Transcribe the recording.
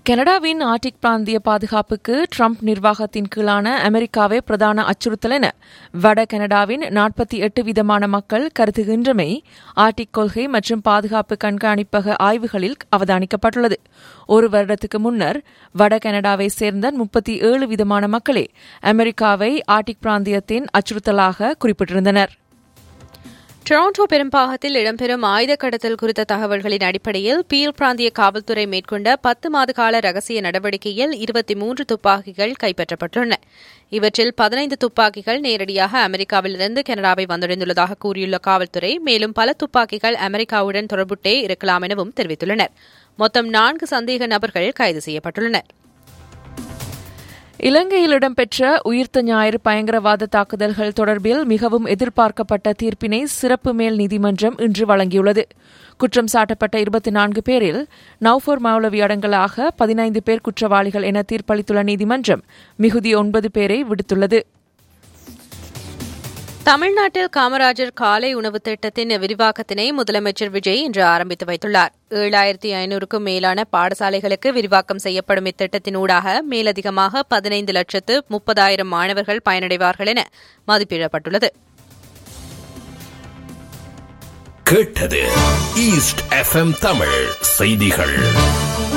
கனடாவின் ஆர்டிக் பிராந்திய பாதுகாப்புக்கு ட்ரம்ப் நிர்வாகத்தின் கீழான அமெரிக்காவே பிரதான அச்சுறுத்தல் என வட கனடாவின் நாற்பத்தி எட்டு விதமான மக்கள் கருதுகின்றமை ஆர்டிக் கொள்கை மற்றும் பாதுகாப்பு கண்காணிப்பக ஆய்வுகளில் அவதானிக்கப்பட்டுள்ளது ஒரு வருடத்துக்கு முன்னர் வட கனடாவை சேர்ந்த முப்பத்தி ஏழு விதமான மக்களே அமெரிக்காவை ஆர்டிக் பிராந்தியத்தின் அச்சுறுத்தலாக குறிப்பிட்டிருந்தனர் டொரண்டோ பெரும்பாகத்தில் இடம்பெறும் ஆயுத கடத்தல் குறித்த தகவல்களின் அடிப்படையில் பீல் பிராந்திய காவல்துறை மேற்கொண்ட பத்து மாத கால ரகசிய நடவடிக்கையில் இருபத்தி மூன்று துப்பாக்கிகள் கைப்பற்றப்பட்டுள்ளன இவற்றில் பதினைந்து துப்பாக்கிகள் நேரடியாக அமெரிக்காவிலிருந்து கனடாவை வந்தடைந்துள்ளதாக கூறியுள்ள காவல்துறை மேலும் பல துப்பாக்கிகள் அமெரிக்காவுடன் தொடர்புட்டே இருக்கலாம் எனவும் தெரிவித்துள்ளனர் மொத்தம் நான்கு சந்தேக நபர்கள் கைது செய்யப்பட்டுள்ளனர் இலங்கையில் இடம்பெற்ற உயிர்த்த ஞாயிறு பயங்கரவாத தாக்குதல்கள் தொடர்பில் மிகவும் எதிர்பார்க்கப்பட்ட தீர்ப்பினை சிறப்பு மேல் நீதிமன்றம் இன்று வழங்கியுள்ளது குற்றம் சாட்டப்பட்ட இருபத்தி நான்கு பேரில் நவ்ஃபோர் மௌலவி அடங்கலாக பதினைந்து பேர் குற்றவாளிகள் என தீர்ப்பளித்துள்ள நீதிமன்றம் மிகுதி ஒன்பது பேரை விடுத்துள்ளது தமிழ்நாட்டில் காமராஜர் காலை உணவு திட்டத்தின் விரிவாக்கத்தினை முதலமைச்சர் விஜய் இன்று ஆரம்பித்து வைத்துள்ளார் ஏழாயிரத்தி ஐநூறுக்கும் மேலான பாடசாலைகளுக்கு விரிவாக்கம் செய்யப்படும் இத்திட்டத்தின் ஊடாக மேலதிகமாக பதினைந்து லட்சத்து முப்பதாயிரம் மாணவர்கள் பயனடைவார்கள் என மதிப்பிடப்பட்டுள்ளது கேட்டது ஈஸ்ட் எஃப்எம் தமிழ் செய்திகள்